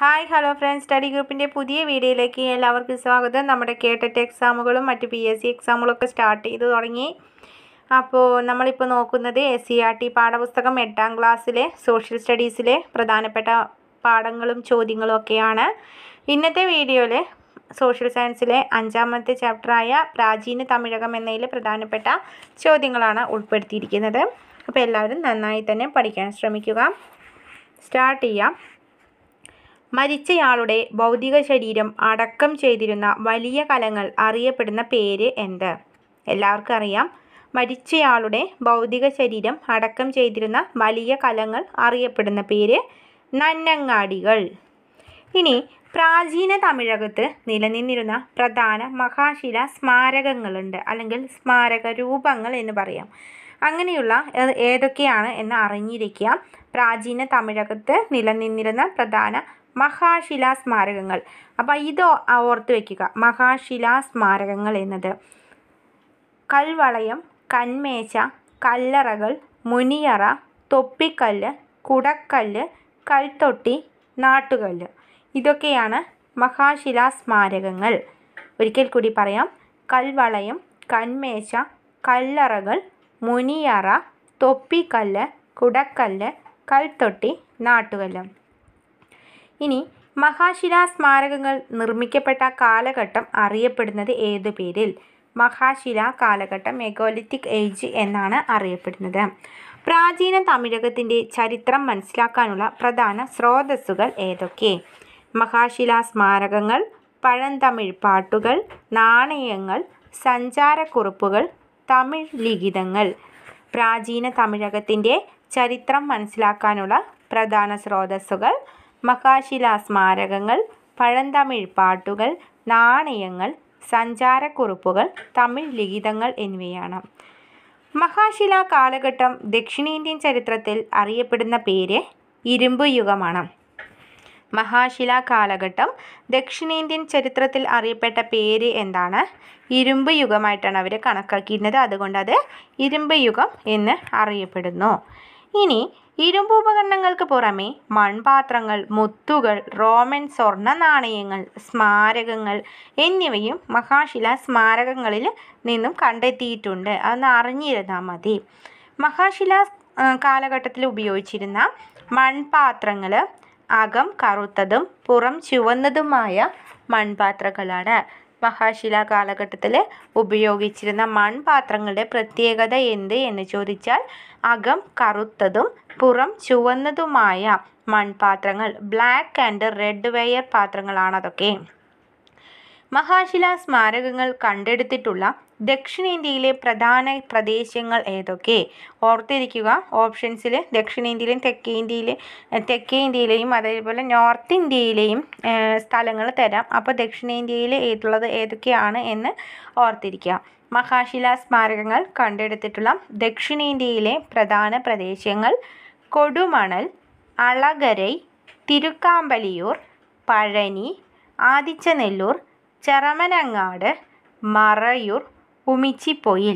hi hello friends study ഗ്രൂപ്പിൻ്റെ പുതിയ വീഡിയോയിലേക്ക് എല്ലാവർക്കും സ്വാഗതം നമ്മുടെ കേട്ടറ്റ് എക്സാമുകളും മറ്റ് പി എസ് സി എക്സാമുകളൊക്കെ സ്റ്റാർട്ട് ചെയ്ത് തുടങ്ങി അപ്പോൾ നമ്മളിപ്പോൾ നോക്കുന്നത് എസ് സി ആർ ടി പാഠപുസ്തകം എട്ടാം ക്ലാസ്സിലെ സോഷ്യൽ സ്റ്റഡീസിലെ പ്രധാനപ്പെട്ട പാഠങ്ങളും ചോദ്യങ്ങളും ഒക്കെയാണ് ഇന്നത്തെ വീഡിയോയിൽ സോഷ്യൽ സയൻസിലെ അഞ്ചാമത്തെ ചാപ്റ്ററായ പ്രാചീന തമിഴകം എന്നതിലെ പ്രധാനപ്പെട്ട ചോദ്യങ്ങളാണ് ഉൾപ്പെടുത്തിയിരിക്കുന്നത് അപ്പോൾ എല്ലാവരും നന്നായി തന്നെ പഠിക്കാൻ ശ്രമിക്കുക സ്റ്റാർട്ട് ചെയ്യാം മരിച്ചയാളുടെ ഭൗതിക ശരീരം അടക്കം ചെയ്തിരുന്ന വലിയ കലങ്ങൾ അറിയപ്പെടുന്ന പേര് എന്ത് എല്ലാവർക്കും അറിയാം മരിച്ചയാളുടെ ഭൗതിക ശരീരം അടക്കം ചെയ്തിരുന്ന വലിയ കലങ്ങൾ അറിയപ്പെടുന്ന പേര് നന്നങ്ങാടികൾ ഇനി പ്രാചീന തമിഴകത്ത് നിലനിന്നിരുന്ന പ്രധാന മഹാശില സ്മാരകങ്ങളുണ്ട് അല്ലെങ്കിൽ സ്മാരക രൂപങ്ങൾ എന്ന് പറയാം അങ്ങനെയുള്ള ഏ- ഏതൊക്കെയാണ് എന്ന് അറിഞ്ഞിരിക്കുക പ്രാചീന തമിഴകത്ത് നിലനിന്നിരുന്ന പ്രധാന മഹാശിലാ സ്മാരകങ്ങൾ അപ്പോൾ ഇത് ഓ- ഓർത്ത് വയ്ക്കുക മഹാശിലാ സ്മാരകങ്ങൾ എന്നത് കൽവളയം കന്മേശ കല്ലറകൾ മുനിയറ തൊപ്പിക്കല്ല് കുടക്കല്ല് കൽത്തൊട്ടി നാട്ടുകല്ല് ഇതൊക്കെയാണ് മഹാശിലാ സ്മാരകങ്ങൾ ഒരിക്കൽ കൂടി പറയാം കൽവളയം കന്മേശ കല്ലറകൾ മുനിയറ തൊപ്പിക്കല്ല് കുടക്കല്ല് കൽത്തൊട്ടി നാട്ടുകല്ല് ഇനി മഹാശിലാ സ്മാരകങ്ങൾ നിർമ്മിക്കപ്പെട്ട കാലഘട്ടം അറിയപ്പെടുന്നത് ഏതു പേരിൽ മഹാശിലാ കാലഘട്ടം മെഗോലിത്തിക് ഏജ് എന്നാണ് അറിയപ്പെടുന്നത് പ്രാചീന തമിഴകത്തിൻ്റെ ചരിത്രം മനസ്സിലാക്കാനുള്ള പ്രധാന സ്രോതസ്സുകൾ ഏതൊക്കെ മഹാശിലാ സ്മാരകങ്ങൾ പഴന്തമിഴ് പാട്ടുകൾ നാണയങ്ങൾ സഞ്ചാരക്കുറിപ്പുകൾ തമിഴ് ലിഖിതങ്ങൾ പ്രാചീന തമിഴകത്തിൻ്റെ ചരിത്രം മനസ്സിലാക്കാനുള്ള പ്രധാന സ്രോതസ്സുകൾ മഹാശിലാ സ്മാരകങ്ങൾ പഴന്തമിഴ് പാട്ടുകൾ നാണയങ്ങൾ സഞ്ചാരക്കുറിപ്പുകൾ തമിഴ് ലിഖിതങ്ങൾ എന്നിവയാണ് മഹാശിലാ കാലഘട്ടം ദക്ഷിണേന്ത്യൻ ചരിത്രത്തിൽ അറിയപ്പെടുന്ന പേര് ഇരുമ്പ് യുഗമാണ് മഹാശിലാ കാലഘട്ടം ദക്ഷിണേന്ത്യൻ ചരിത്രത്തിൽ അറിയപ്പെട്ട പേര് എന്താണ് ഇരുമ്പ് യുഗമായിട്ടാണ് അവർ കണക്കാക്കിയിരുന്നത് അതുകൊണ്ട് അത് ഇരുമ്പ് യുഗം എന്ന് അറിയപ്പെടുന്നു ഇനി ഇരുമ്പ് ഉപകരണങ്ങൾക്ക് പുറമെ മൺപാത്രങ്ങൾ മുത്തുകൾ റോമൻ സ്വർണ്ണ നാണയങ്ങൾ സ്മാരകങ്ങൾ എന്നിവയും മഹാശിലാ സ്മാരകങ്ങളിൽ നിന്നും കണ്ടെത്തിയിട്ടുണ്ട് അതൊന്ന് അറിഞ്ഞിരുന്നാൽ മതി മഹാശിലാ ആ, കാലഘട്ടത്തിൽ ഉപയോഗിച്ചിരുന്ന മൺപാത്രങ്ങൾ അകം കറുത്തതും പുറം ചുവന്നതുമായ മൺപാത്രങ്ങളാണ് മഹാശിലാ കാലഘട്ടത്തിൽ ഉപയോഗിച്ചിരുന്ന മൺപാത്രങ്ങളുടെ പ്രത്യേകത എന്ത് എന്ന് ചോദിച്ചാൽ അകം കറുത്തതും പുറം ചുവന്നതുമായ മൺപാത്രങ്ങൾ ബ്ലാക്ക് ആൻഡ് റെഡ് വെയർ പാത്രങ്ങളാണ് അതൊക്കെ മഹാശിലാ സ്മാരകങ്ങൾ കണ്ടെടുത്തിട്ടുള്ള ദക്ഷിണേന്ത്യയിലെ പ്രധാന പ്രദേശങ്ങൾ ഏതൊക്കെ ഓർത്തിരിക്കുക ഓപ്ഷൻസിൽ ദക്ഷിണേന്ത്യയിലെയും തെക്കേ ഇന്ത്യയിലെ തെക്കേ ഇന്ത്യയിലെയും അതേപോലെ നോർത്ത് ഇന്ത്യയിലെയും സ്ഥലങ്ങൾ തരാം അപ്പോൾ ദക്ഷിണേന്ത്യയിൽ ഏതുള്ളത് ഏതൊക്കെയാണ് എന്ന് ഓർത്തിരിക്കുക മഹാശിലാ സ്മാരകങ്ങൾ കണ്ടെടുത്തിട്ടുള്ള ദക്ഷിണേന്ത്യയിലെ പ്രധാന പ്രദേശങ്ങൾ കൊടുമണൽ അളഗരൈ തിരുക്കാമ്പലിയൂർ പഴനി ആദിച്ചനെല്ലൂർ ചെറമനങ്ങാട് മറയൂർ ഉമിച്ചിപ്പൊയിൽ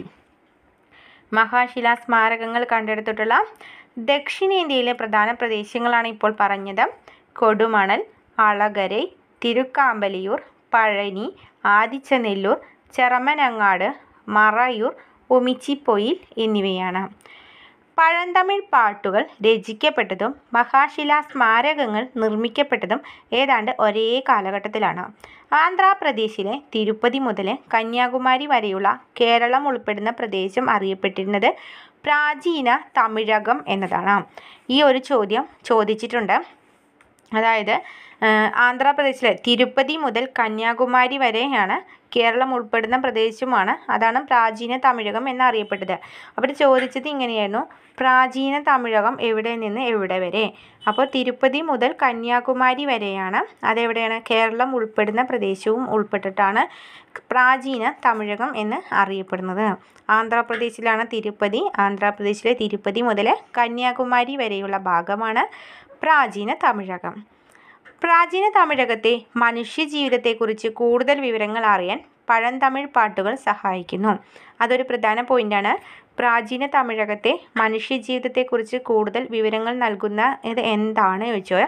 മഹാശിലാ സ്മാരകങ്ങൾ കണ്ടെടുത്തിട്ടുള്ള ദക്ഷിണേന്ത്യയിലെ പ്രധാന പ്രദേശങ്ങളാണ് ഇപ്പോൾ പറഞ്ഞത് കൊടുമണൽ അളഗരൈ തിരുക്കാമ്പലിയൂർ പഴനി ആദിച്ചനെല്ലൂർ ചെറമനങ്ങാട് മറയൂർ ഉമിച്ചിപ്പൊയിൽ എന്നിവയാണ് പഴന്തമിഴ് പാട്ടുകൾ രചിക്കപ്പെട്ടതും മഹാശിലാ സ്മാരകങ്ങൾ നിർമ്മിക്കപ്പെട്ടതും ഏതാണ്ട് ഒരേ കാലഘട്ടത്തിലാണ് ആന്ധ്രാപ്രദേശിലെ തിരുപ്പതി മുതൽ കന്യാകുമാരി വരെയുള്ള കേരളം ഉൾപ്പെടുന്ന പ്രദേശം അറിയപ്പെട്ടിരുന്നത് പ്രാചീന തമിഴകം എന്നതാണ് ഈ ഒരു ചോദ്യം ചോദിച്ചിട്ടുണ്ട് അതായത് ആ, ആന്ധ്രാപ്രദേശിലെ തിരുപ്പതി മുതൽ കന്യാകുമാരി വരെയാണ് കേരളം ഉൾപ്പെടുന്ന പ്രദേശമാണ് അതാണ് പ്രാചീന തമിഴകം എന്നറിയപ്പെട്ടത് അവർ ചോദിച്ചത് ഇങ്ങനെയായിരുന്നു പ്രാചീന തമിഴകം എവിടെ നിന്ന് എവിടെ വരെ അപ്പോൾ തിരുപ്പതി മുതൽ കന്യാകുമാരി വരെയാണ് അതെവിടെയാണ് കേരളം ഉൾപ്പെടുന്ന പ്രദേശവും ഉൾപ്പെട്ടിട്ടാണ് പ്രാചീന തമിഴകം എന്ന് അറിയപ്പെടുന്നത് ആന്ധ്രാപ്രദേശിലാണ് തിരുപ്പതി ആന്ധ്രാപ്രദേശിലെ തിരുപ്പതി മുതൽ കന്യാകുമാരി വരെയുള്ള ഭാഗമാണ് പ്രാചീന തമിഴകം പ്രാചീന തമിഴകത്തെ മനുഷ്യജീവിതത്തെക്കുറിച്ച് കൂടുതൽ വിവരങ്ങൾ അറിയാൻ പഴന്തമിഴ് പാട്ടുകൾ സഹായിക്കുന്നു അതൊരു പ്രധാന പോയിന്റാണ് പ്രാചീന തമിഴകത്തെ മനുഷ്യജീവിതത്തെക്കുറിച്ച് കൂടുതൽ വിവരങ്ങൾ നൽകുന്ന ഇത് എന്താണ് ചോദിച്ചാൽ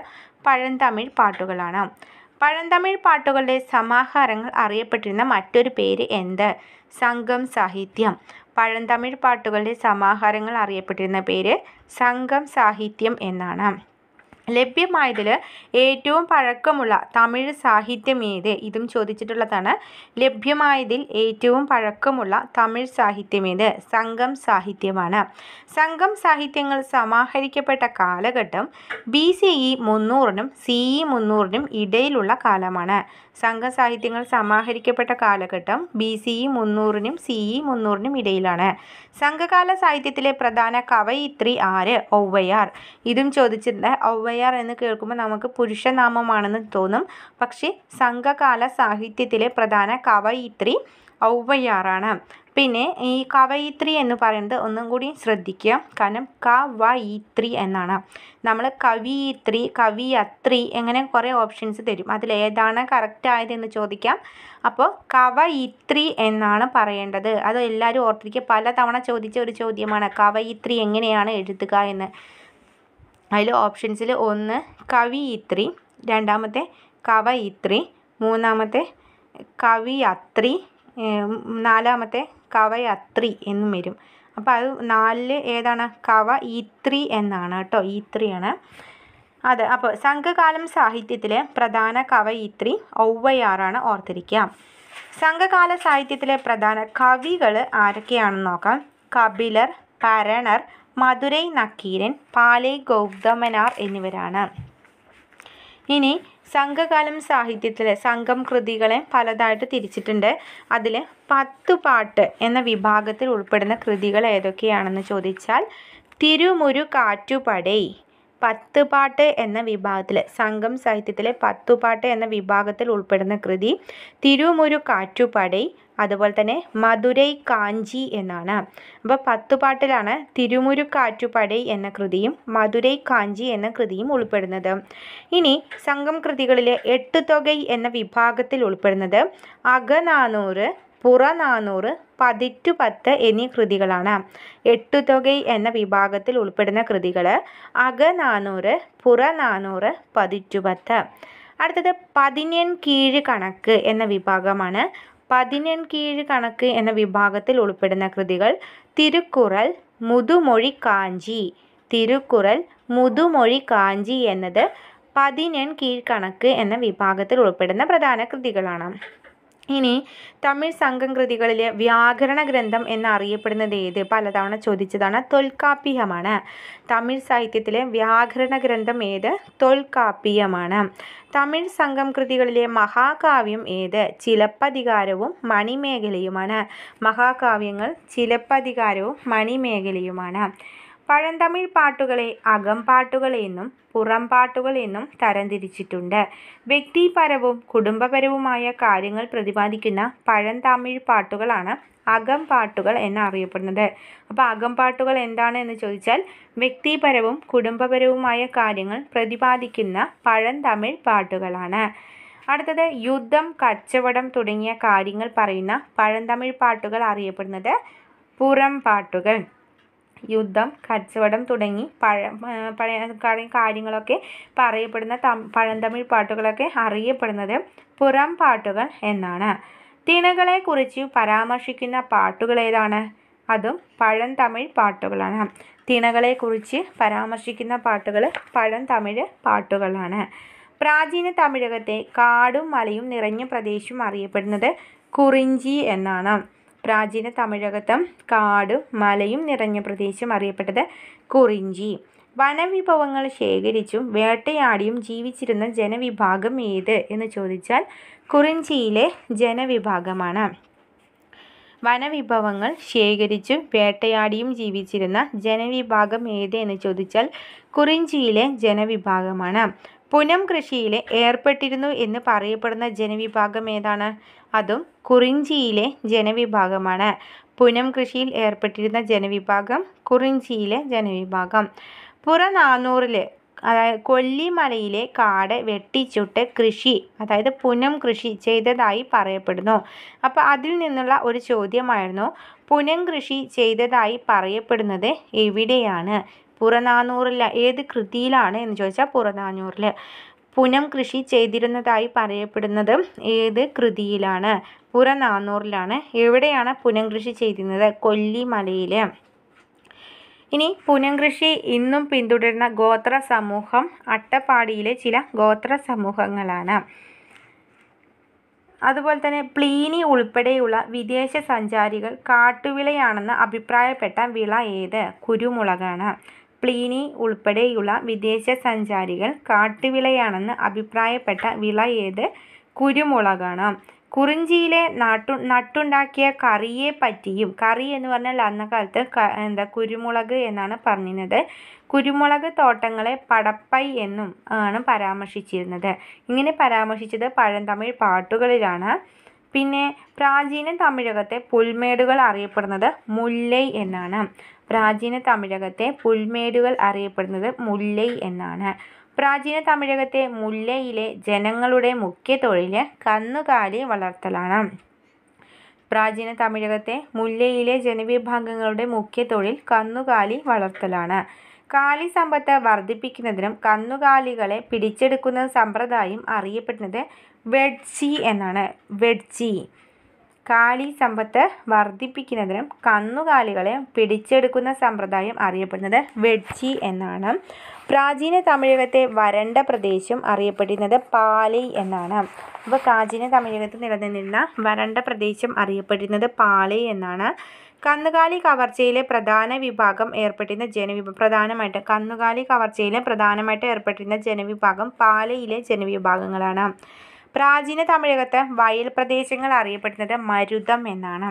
പഴന്തമിഴ് പാട്ടുകളാണ് പഴന്തമിഴ് പാട്ടുകളുടെ സമാഹാരങ്ങൾ അറിയപ്പെട്ടിരുന്ന മറ്റൊരു പേര് എന്ത് സംഘം സാഹിത്യം പഴന്തമിഴ് പാട്ടുകളുടെ സമാഹാരങ്ങൾ അറിയപ്പെട്ടിരുന്ന പേര് സംഘം സാഹിത്യം എന്നാണ് ലഭ്യമായതിൽ ഏറ്റവും പഴക്കമുള്ള തമിഴ് സാഹിത്യം ഏത് ഇതും ചോദിച്ചിട്ടുള്ളതാണ് ലഭ്യമായതിൽ ഏറ്റവും പഴക്കമുള്ള തമിഴ് സാഹിത്യം ഏത് സംഘം സാഹിത്യമാണ് സംഘം സാഹിത്യങ്ങൾ സമാഹരിക്കപ്പെട്ട കാലഘട്ടം ബി സി ഇ മുന്നൂറിനും സി ഇ മുന്നൂറിനും ഇടയിലുള്ള കാലമാണ് സംഘ സാഹിത്യങ്ങൾ സമാഹരിക്കപ്പെട്ട കാലഘട്ടം ബി സി ഇ മുന്നൂറിനും സി ഇ മുന്നൂറിനും ഇടയിലാണ് സംഘകാല സാഹിത്യത്തിലെ പ്രധാന കവയിത്രി ആര് ഔവയാർ ഇതും ചോദിച്ചിട്ടുണ്ട് ഔവയാർ എന്ന് കേൾക്കുമ്പോൾ നമുക്ക് പുരുഷനാമമാണെന്ന് തോന്നും പക്ഷേ സംഘകാല സാഹിത്യത്തിലെ പ്രധാന കവയിത്രി ഔവയാറാണ് പിന്നെ ഈ കവയിത്രി എന്ന് പറയുന്നത് ഒന്നും കൂടി ശ്രദ്ധിക്കുക കാരണം ക വ ഇത്രി എന്നാണ് നമ്മൾ കവിയിത്രി കവിയത്രി അങ്ങനെ കുറേ ഓപ്ഷൻസ് തരും അതിലേതാണ് കറക്റ്റ് ആയതെന്ന് ചോദിക്കാം അപ്പോൾ കവയിത്രി എന്നാണ് പറയേണ്ടത് അത് എല്ലാവരും ഓർത്തിരിക്കുക പലതവണ ചോദിച്ച ഒരു ചോദ്യമാണ് കവയിത്രി എങ്ങനെയാണ് എഴുതുക എന്ന് അതിൽ ഓപ്ഷൻസിൽ ഒന്ന് കവിയിത്രി രണ്ടാമത്തെ കവയിത്രി മൂന്നാമത്തെ കവിയത്രി ഏം, നാലാമത്തെ കവയത്രി എന്നും വരും അപ്പോൾ അത് നാലിൽ ഏതാണ് കവ ഇത്രി എന്നാണ് കേട്ടോ ഇത്രിയാണ് അതെ അപ്പോൾ സംഘകാലം സാഹിത്യത്തിലെ പ്രധാന കവയിത്രി ഔവയാറാണ് ഓർത്തിരിക്കുക സംഘകാല സാഹിത്യത്തിലെ പ്രധാന കവികൾ ആരൊക്കെയാണെന്ന് നോക്കാം കപിലർ പരണർ മധുരൈ നക്കീരൻ പാലൈ ഗൗതമനാർ എന്നിവരാണ് ഇനി സംഘകാലം സാഹിത്യത്തിലെ സംഘം കൃതികളെ പലതായിട്ട് തിരിച്ചിട്ടുണ്ട് അതിൽ പത്തു പാട്ട് എന്ന വിഭാഗത്തിൽ ഉൾപ്പെടുന്ന കൃതികൾ ഏതൊക്കെയാണെന്ന് ചോദിച്ചാൽ തിരുമുരു കാറ്റുപടൈ പത്ത് പാട്ട് എന്ന വിഭാഗത്തിൽ സംഘം സാഹിത്യത്തിലെ പത്തുപാട്ട് എന്ന വിഭാഗത്തിൽ ഉൾപ്പെടുന്ന കൃതി തിരുമുരു കാറ്റുപടൈ അതുപോലെ തന്നെ മധുരൈ കാഞ്ചി എന്നാണ് അപ്പോൾ പത്തുപാട്ടിലാണ് തിരുമുരു കാറ്റുപടൈ എന്ന കൃതിയും മധുരൈ കാഞ്ചി എന്ന കൃതിയും ഉൾപ്പെടുന്നത് ഇനി സംഘം കൃതികളിലെ എട്ടുതൊകൈ എന്ന വിഭാഗത്തിൽ ഉൾപ്പെടുന്നത് അകനാനൂറ് പുറനാനൂറ് പതിറ്റു പത്ത് എന്നീ കൃതികളാണ് എട്ടുതൊകൈ എന്ന വിഭാഗത്തിൽ ഉൾപ്പെടുന്ന കൃതികൾ അകനാനൂറ് പുറനാനൂറ് പതിറ്റു പത്ത് അടുത്തത് പതിനെൺ കീഴ് കണക്ക് എന്ന വിഭാഗമാണ് പതിനെൺ കീഴ് കണക്ക് എന്ന വിഭാഗത്തിൽ ഉൾപ്പെടുന്ന കൃതികൾ തിരുക്കുറൽ മുതുമൊഴി കാഞ്ചി തിരുക്കുറൽ മുതുമൊഴി കാഞ്ചി എന്നത് പതിനെൺ കീഴ്ക്കണക്ക് എന്ന വിഭാഗത്തിൽ ഉൾപ്പെടുന്ന പ്രധാന കൃതികളാണ് ഇനി തമിഴ് സംഘം കൃതികളിലെ വ്യാകരണ ഗ്രന്ഥം എന്നറിയപ്പെടുന്നത് ഏത് പലതവണ ചോദിച്ചതാണ് തൊൽക്കാപ്പിയമാണ് തമിഴ് സാഹിത്യത്തിലെ വ്യാകരണ ഗ്രന്ഥം ഏത് തൊൽക്കാപ്പിയമാണ് തമിഴ് സംഘം കൃതികളിലെ മഹാകാവ്യം ഏത് ചിലപ്പതികാരവും മണിമേഖലയുമാണ് മഹാകാവ്യങ്ങൾ ചിലപ്പതികാരവും മണിമേഖലയുമാണ് പഴന്തമിഴ് പാട്ടുകളെ അകംപാട്ടുകൾ എന്നും പുറംപാട്ടുകൾ എന്നും തരംതിരിച്ചിട്ടുണ്ട് വ്യക്തിപരവും കുടുംബപരവുമായ കാര്യങ്ങൾ പ്രതിപാദിക്കുന്ന പഴന്തമിഴ് പാട്ടുകളാണ് അകംപാട്ടുകൾ എന്നറിയപ്പെടുന്നത് അപ്പോൾ അകംപാട്ടുകൾ എന്താണ് എന്ന് ചോദിച്ചാൽ വ്യക്തിപരവും കുടുംബപരവുമായ കാര്യങ്ങൾ പ്രതിപാദിക്കുന്ന പഴന്തമിഴ് പാട്ടുകളാണ് അടുത്തത് യുദ്ധം കച്ചവടം തുടങ്ങിയ കാര്യങ്ങൾ പറയുന്ന പഴന്തമിഴ് പാട്ടുകൾ അറിയപ്പെടുന്നത് പുറം പാട്ടുകൾ യുദ്ധം കച്ചവടം തുടങ്ങി പഴ ഏർ പഴയ കാ- കാര്യങ്ങളൊക്കെ പറയപ്പെടുന്ന തം പഴന്തമിഴ് പാട്ടുകളൊക്കെ അറിയപ്പെടുന്നത് പുറം പാട്ടുകൾ എന്നാണ് തിണകളെക്കുറിച്ച് പരാമർശിക്കുന്ന പാട്ടുകൾ ഏതാണ് അതും പഴന്തമിഴ് പാട്ടുകളാണ് തിണകളെക്കുറിച്ച് പരാമർശിക്കുന്ന പാട്ടുകൾ പഴന്തമിഴ് പാട്ടുകളാണ് പ്രാചീന തമിഴകത്തെ കാടും മലയും നിറഞ്ഞ പ്രദേശം അറിയപ്പെടുന്നത് കുറിഞ്ചി എന്നാണ് പ്രാചീന തമിഴകത്തും കാടും മലയും നിറഞ്ഞ പ്രദേശം അറിയപ്പെട്ടത് കുറിഞ്ചി വനവിഭവങ്ങൾ ശേഖരിച്ചും വേട്ടയാടിയും ജീവിച്ചിരുന്ന ജനവിഭാഗം ഏത് എന്ന് ചോദിച്ചാൽ കുറിഞ്ചിയിലെ ജനവിഭാഗമാണ് വനവിഭവങ്ങൾ ശേഖരിച്ചും വേട്ടയാടിയും ജീവിച്ചിരുന്ന ജനവിഭാഗം ഏത് എന്ന് ചോദിച്ചാൽ കുറിഞ്ചിയിലെ ജനവിഭാഗമാണ് പുനം കൃഷിയിൽ ഏർപ്പെട്ടിരുന്നു എന്ന് പറയപ്പെടുന്ന ജനവിഭാഗം ഏതാണ് അതും കുറിഞ്ചിയിലെ ജനവിഭാഗമാണ് പുനം കൃഷിയിൽ ഏർപ്പെട്ടിരുന്ന ജനവിഭാഗം കുറിഞ്ചിയിലെ ജനവിഭാഗം പുറനാനൂറിൽ അതായത് കൊല്ലിമലയിലെ കാട് വെട്ടിച്ചുട്ട് കൃഷി അതായത് പുനം കൃഷി ചെയ്തതായി പറയപ്പെടുന്നു അപ്പോൾ അതിൽ നിന്നുള്ള ഒരു ചോദ്യമായിരുന്നു പുനം കൃഷി ചെയ്തതായി പറയപ്പെടുന്നത് എവിടെയാണ് പുറനാനൂറിൽ ഏത് കൃതിയിലാണ് എന്ന് ചോദിച്ചാൽ പുറനാനൂറിൽ പുനം കൃഷി ചെയ്തിരുന്നതായി പറയപ്പെടുന്നത് ഏത് കൃതിയിലാണ് പുറനാന്നൂറിലാണ് എവിടെയാണ് പുനം കൃഷി ചെയ്തിരുന്നത് കൊല്ലിമലയിൽ ഇനി പുനം കൃഷി ഇന്നും പിന്തുടരുന്ന ഗോത്ര സമൂഹം അട്ടപ്പാടിയിലെ ചില ഗോത്ര സമൂഹങ്ങളാണ് അതുപോലെ തന്നെ പ്ലീനി ഉൾപ്പെടെയുള്ള വിദേശ സഞ്ചാരികൾ കാട്ടുവിളയാണെന്ന് അഭിപ്രായപ്പെട്ട വിള ഏത് കുരുമുളകാണ് പ്ലീനി ഉൾപ്പെടെയുള്ള വിദേശ സഞ്ചാരികൾ കാട്ടുവിളയാണെന്ന് അഭിപ്രായപ്പെട്ട വിള ഏത് കുരുമുളകാണ് കുറിഞ്ചിയിലെ നാട്ടു നട്ടുണ്ടാക്കിയ കറിയെ പറ്റിയും കറി എന്ന് പറഞ്ഞാൽ അന്നകാലത്ത് ക എന്താ കുരുമുളക് എന്നാണ് പറഞ്ഞിരുന്നത് കുരുമുളക് തോട്ടങ്ങളെ പടപ്പൈ എന്നും ആണ് പരാമർശിച്ചിരുന്നത് ഇങ്ങനെ പരാമർശിച്ചത് പഴന്തമിഴ് പാട്ടുകളിലാണ് പിന്നെ പ്രാചീന തമിഴകത്തെ പുൽമേടുകൾ അറിയപ്പെടുന്നത് മുല്ലൈ എന്നാണ് പ്രാചീന തമിഴകത്തെ പുൽമേടുകൾ അറിയപ്പെടുന്നത് മുല്ലൈ എന്നാണ് പ്രാചീന തമിഴകത്തെ മുല്ലയിലെ ജനങ്ങളുടെ മുഖ്യ തൊഴിൽ കന്നുകാലി വളർത്തലാണ് പ്രാചീന തമിഴകത്തെ മുല്ലയിലെ ജനവിഭാഗങ്ങളുടെ മുഖ്യ തൊഴിൽ കന്നുകാലി വളർത്തലാണ് കാലി സമ്പത്ത് വർദ്ധിപ്പിക്കുന്നതിനും കന്നുകാലികളെ പിടിച്ചെടുക്കുന്ന സമ്പ്രദായം അറിയപ്പെടുന്നത് വെഡ്ജി എന്നാണ് വെഡ്ജി കാലി സമ്പത്ത് വർദ്ധിപ്പിക്കുന്നതിനും കന്നുകാലികളെ പിടിച്ചെടുക്കുന്ന സമ്പ്രദായം അറിയപ്പെടുന്നത് വെഡ്ജി എന്നാണ് പ്രാചീന തമിഴകത്തെ വരണ്ട പ്രദേശം അറിയപ്പെടുന്നത് പാലൈ എന്നാണ് അപ്പോൾ പ്രാചീന തമിഴകത്ത് നിലനിന്നിരുന്ന വരണ്ട പ്രദേശം അറിയപ്പെടുന്നത് പാലൈ എന്നാണ് കന്നുകാലി കവർച്ചയിലെ പ്രധാന വിഭാഗം ഏർപ്പെട്ടിരുന്ന ജനവിഭാഗം പ്രധാനമായിട്ട് കന്നുകാലി കവർച്ചയിലെ പ്രധാനമായിട്ട് ഏർപ്പെട്ടിരുന്ന ജനവിഭാഗം പാലയിലെ ജനവിഭാഗങ്ങളാണ് പ്രാചീന തമിഴകത്ത് വയൽ പ്രദേശങ്ങൾ അറിയപ്പെടുന്നത് മരുതം എന്നാണ്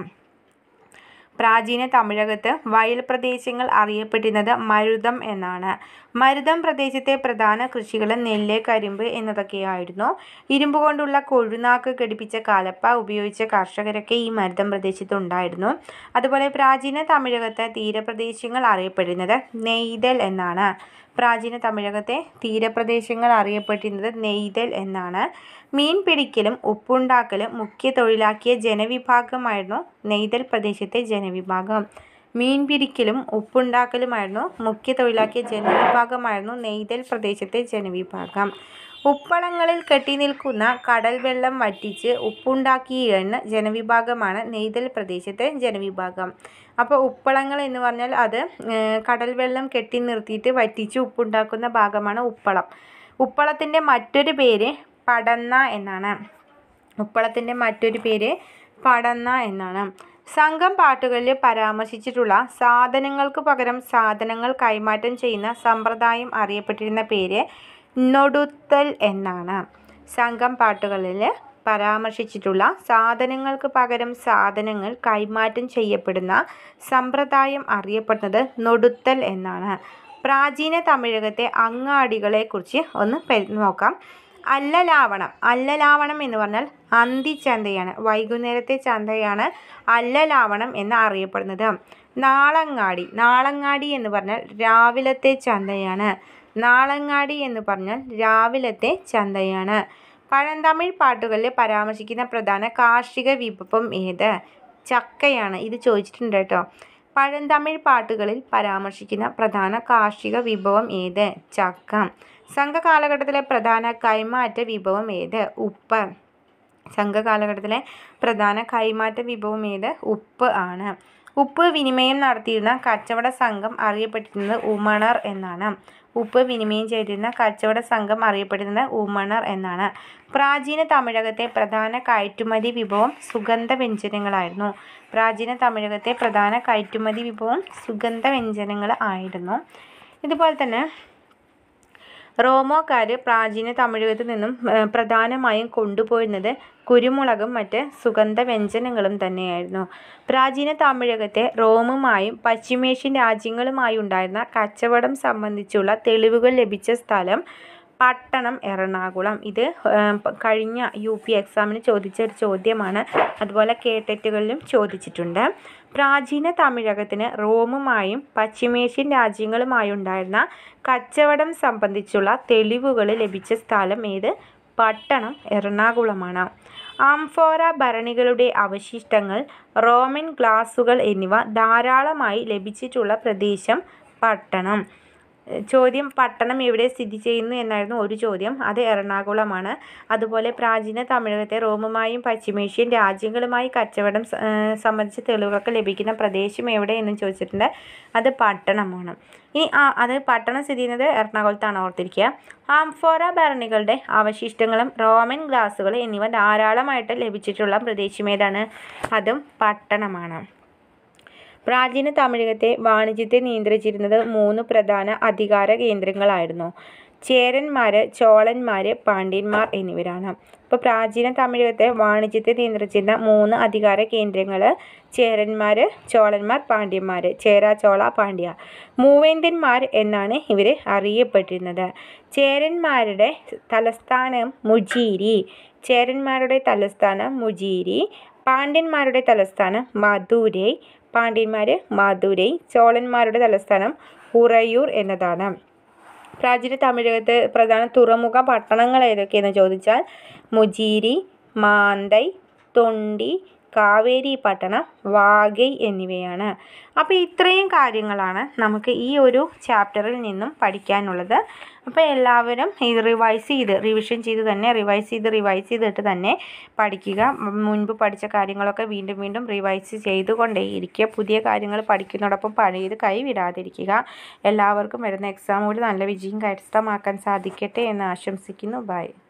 പ്രാചീന തമിഴകത്ത് വയൽ പ്രദേശങ്ങൾ അറിയപ്പെട്ടിരുന്നത് മരുതം എന്നാണ് മരുതം പ്രദേശത്തെ പ്രധാന കൃഷികൾ നെല്ല് കരിമ്പ് എന്നതൊക്കെയായിരുന്നു ഇരുമ്പ് കൊണ്ടുള്ള കൊഴുനാക്ക് ഘടിപ്പിച്ച കലപ്പ ഉപയോഗിച്ച കർഷകരൊക്കെ ഈ മരുതം പ്രദേശത്ത് ഉണ്ടായിരുന്നു അതുപോലെ പ്രാചീന തമിഴകത്ത് തീരപ്രദേശങ്ങൾ അറിയപ്പെടുന്നത് നെയ്തൽ എന്നാണ് പ്രാചീന തമിഴകത്തെ തീരപ്രദേശങ്ങൾ അറിയപ്പെട്ടിരുന്നത് നെയ്തൽ എന്നാണ് മീൻ പിടിക്കലും ഉപ്പുണ്ടാക്കലും മുഖ്യ തൊഴിലാക്കിയ ജനവിഭാഗമായിരുന്നു നെയ്തൽ പ്രദേശത്തെ ജനവിഭാഗം മീൻ പിടിക്കലും ഉപ്പുണ്ടാക്കലുമായിരുന്നു മുഖ്യ തൊഴിലാക്കിയ ജനവിഭാഗമായിരുന്നു നെയ്തൽ പ്രദേശത്തെ ജനവിഭാഗം ഉപ്പളങ്ങളിൽ കെട്ടി നിൽക്കുന്ന കടൽ വെള്ളം വറ്റിച്ച് ഉപ്പുണ്ടാക്കിയിരുന്ന ജനവിഭാഗമാണ് നെയ്തൽ പ്രദേശത്തെ ജനവിഭാഗം അപ്പോൾ ഉപ്പളങ്ങൾ എന്ന് പറഞ്ഞാൽ അത് കടൽ വെള്ളം കെട്ടി നിർത്തിയിട്ട് വറ്റിച്ച് ഉപ്പുണ്ടാക്കുന്ന ഭാഗമാണ് ഉപ്പളം ഉപ്പളത്തിൻ്റെ മറ്റൊരു പേര് പടന്ന എന്നാണ് ഉപ്പളത്തിൻ്റെ മറ്റൊരു പേര് പടന്ന എന്നാണ് സംഘം പാട്ടുകളിൽ പരാമർശിച്ചിട്ടുള്ള സാധനങ്ങൾക്ക് പകരം സാധനങ്ങൾ കൈമാറ്റം ചെയ്യുന്ന സമ്പ്രദായം അറിയപ്പെട്ടിരുന്ന പേര് നൊടുത്തൽ എന്നാണ് സംഘം പാട്ടുകളിൽ പരാമർശിച്ചിട്ടുള്ള സാധനങ്ങൾക്ക് പകരം സാധനങ്ങൾ കൈമാറ്റം ചെയ്യപ്പെടുന്ന സമ്പ്രദായം അറിയപ്പെടുന്നത് നൊടുത്തൽ എന്നാണ് പ്രാചീന തമിഴകത്തെ അങ്ങാടികളെക്കുറിച്ച് ഒന്ന് നോക്കാം അല്ലലാവണം അല്ലലാവണം എന്ന് പറഞ്ഞാൽ അന്തിച്ചന്തയാണ് വൈകുന്നേരത്തെ ചന്തയാണ് അല്ലലാവണം എന്ന് അറിയപ്പെടുന്നത് നാളങ്ങാടി നാളങ്ങാടി എന്ന് പറഞ്ഞാൽ രാവിലത്തെ ചന്തയാണ് നാളങ്ങാടി എന്ന് പറഞ്ഞാൽ രാവിലത്തെ ചന്തയാണ് പഴന്തമിഴ് പാട്ടുകളിൽ പരാമർശിക്കുന്ന പ്രധാന കാർഷിക വിഭവം ഏത് ചക്കയാണ് ഇത് ചോദിച്ചിട്ടുണ്ട് കേട്ടോ പഴന്തമിഴ് പാട്ടുകളിൽ പരാമർശിക്കുന്ന പ്രധാന കാർഷിക വിഭവം ഏത് ചക്ക സംഘകാലഘട്ടത്തിലെ പ്രധാന കൈമാറ്റ വിഭവം ഏത് ഉപ്പ് സംഘകാലഘട്ടത്തിലെ പ്രധാന കൈമാറ്റ വിഭവം ഏത് ഉപ്പ് ആണ് ഉപ്പ് വിനിമയം നടത്തിയിരുന്ന കച്ചവട സംഘം അറിയപ്പെട്ടിരുന്നത് ഉമണർ എന്നാണ് ഉപ്പ് വിനിമയം ചെയ്തിരുന്ന കച്ചവട സംഘം അറിയപ്പെടുന്നത് ഉമണർ എന്നാണ് പ്രാചീന തമിഴകത്തെ പ്രധാന കയറ്റുമതി വിഭവം സുഗന്ധ വ്യഞ്ജനങ്ങളായിരുന്നു പ്രാചീന തമിഴകത്തെ പ്രധാന കയറ്റുമതി വിഭവം സുഗന്ധ വ്യഞ്ജനങ്ങൾ ആയിരുന്നു ഇതുപോലെ തന്നെ റോമോക്കാർ പ്രാചീന തമിഴകത്തിൽ നിന്നും പ്രധാനമായും കൊണ്ടുപോയിരുന്നത് കുരുമുളകും മറ്റ് സുഗന്ധ വ്യഞ്ജനങ്ങളും തന്നെയായിരുന്നു പ്രാചീന തമിഴകത്തെ റോമുമായും പശ്ചിമേഷ്യൻ രാജ്യങ്ങളുമായി ഉണ്ടായിരുന്ന കച്ചവടം സംബന്ധിച്ചുള്ള തെളിവുകൾ ലഭിച്ച സ്ഥലം പട്ടണം എറണാകുളം ഇത് കഴിഞ്ഞ യു പി എക്സാമിന് ചോദിച്ച ഒരു ചോദ്യമാണ് അതുപോലെ കേട്ടറ്റുകളിലും ചോദിച്ചിട്ടുണ്ട് പ്രാചീന തമിഴകത്തിന് റോമുമായും പശ്ചിമേഷ്യൻ രാജ്യങ്ങളുമായി ഉണ്ടായിരുന്ന കച്ചവടം സംബന്ധിച്ചുള്ള തെളിവുകൾ ലഭിച്ച സ്ഥലം ഏത് പട്ടണം എറണാകുളമാണ് ആംഫോറ ഭരണികളുടെ അവശിഷ്ടങ്ങൾ റോമൻ ഗ്ലാസുകൾ എന്നിവ ധാരാളമായി ലഭിച്ചിട്ടുള്ള പ്രദേശം പട്ടണം ചോദ്യം പട്ടണം എവിടെ സ്ഥിതി ചെയ്യുന്നു എന്നായിരുന്നു ഒരു ചോദ്യം അത് എറണാകുളമാണ് അതുപോലെ പ്രാചീന തമിഴകത്തെ റോമുമായും പശ്ചിമേഷ്യൻ രാജ്യങ്ങളുമായി കച്ചവടം സ- ഏഹ് സംബന്ധിച്ച തെളിവുകളൊക്കെ ലഭിക്കുന്ന പ്രദേശം എവിടെ എന്ന് ചോദിച്ചിട്ടുണ്ട് അത് പട്ടണമാണ് ഇനി ആ അത് പട്ടണം സ്ഥിതി ചെയ്യുന്നത് എറണാകുളത്താണ് ഓർത്തിരിക്കുക ആംഫോറ ഭരണികളുടെ അവശിഷ്ടങ്ങളും റോമൻ ഗ്ലാസുകൾ എന്നിവ ധാരാളമായിട്ട് ലഭിച്ചിട്ടുള്ള പ്രദേശം ഏതാണ് അതും പട്ടണമാണ് പ്രാചീന തമിഴകത്തെ വാണിജ്യത്തെ നിയന്ത്രിച്ചിരുന്നത് മൂന്ന് പ്രധാന അധികാര കേന്ദ്രങ്ങളായിരുന്നു ചേരന്മാർ ചോളന്മാർ പാണ്ഡ്യന്മാർ എന്നിവരാണ് ഇപ്പോൾ പ്രാചീന തമിഴകത്തെ വാണിജ്യത്തെ നിയന്ത്രിച്ചിരുന്ന മൂന്ന് അധികാര കേന്ദ്രങ്ങൾ ചേരന്മാർ ചോളന്മാർ പാണ്ഡ്യന്മാർ ചേര ചോള പാണ്ഡ്യ മൂവേന്ദന്മാർ എന്നാണ് ഇവർ അറിയപ്പെട്ടിരുന്നത് ചേരന്മാരുടെ തലസ്ഥാനം മുജീരി ചേരന്മാരുടെ തലസ്ഥാനം മുജീരി പാണ്ഡ്യന്മാരുടെ തലസ്ഥാനം മധുരൈ പാണ്ഡ്യന്മാർ മധുരൈ ചോളന്മാരുടെ തലസ്ഥാനം ഉറയൂർ എന്നതാണ് പ്രാചീന തമിഴകത്ത് പ്രധാന തുറമുഖ പട്ടണങ്ങൾ ഏതൊക്കെയെന്ന് ചോദിച്ചാൽ മുജീരി മാന്തൈ തൊണ്ടി കാവേരി പട്ടണം വാഗൈ എന്നിവയാണ് അപ്പോൾ ഇത്രയും കാര്യങ്ങളാണ് നമുക്ക് ഈ ഒരു ചാപ്റ്ററിൽ നിന്നും പഠിക്കാനുള്ളത് അപ്പോൾ എല്ലാവരും ഇത് റിവൈസ് ചെയ്ത് റിവിഷൻ ചെയ്ത് തന്നെ റിവൈസ് ചെയ്ത് റിവൈസ് ചെയ്തിട്ട് തന്നെ പഠിക്കുക ഉം, മുൻപ് പഠിച്ച കാര്യങ്ങളൊക്കെ വീണ്ടും വീണ്ടും റിവൈസ് ചെയ്തുകൊണ്ടേയിരിക്കുക പുതിയ കാര്യങ്ങൾ പഠിക്കുന്നതോടൊപ്പം പഴയത് കൈവിടാതിരിക്കുക എല്ലാവർക്കും വരുന്ന എക്സാമുകൾ നല്ല വിജയം കരസ്ഥമാക്കാൻ സാധിക്കട്ടെ എന്ന് ആശംസിക്കുന്നു ബൈ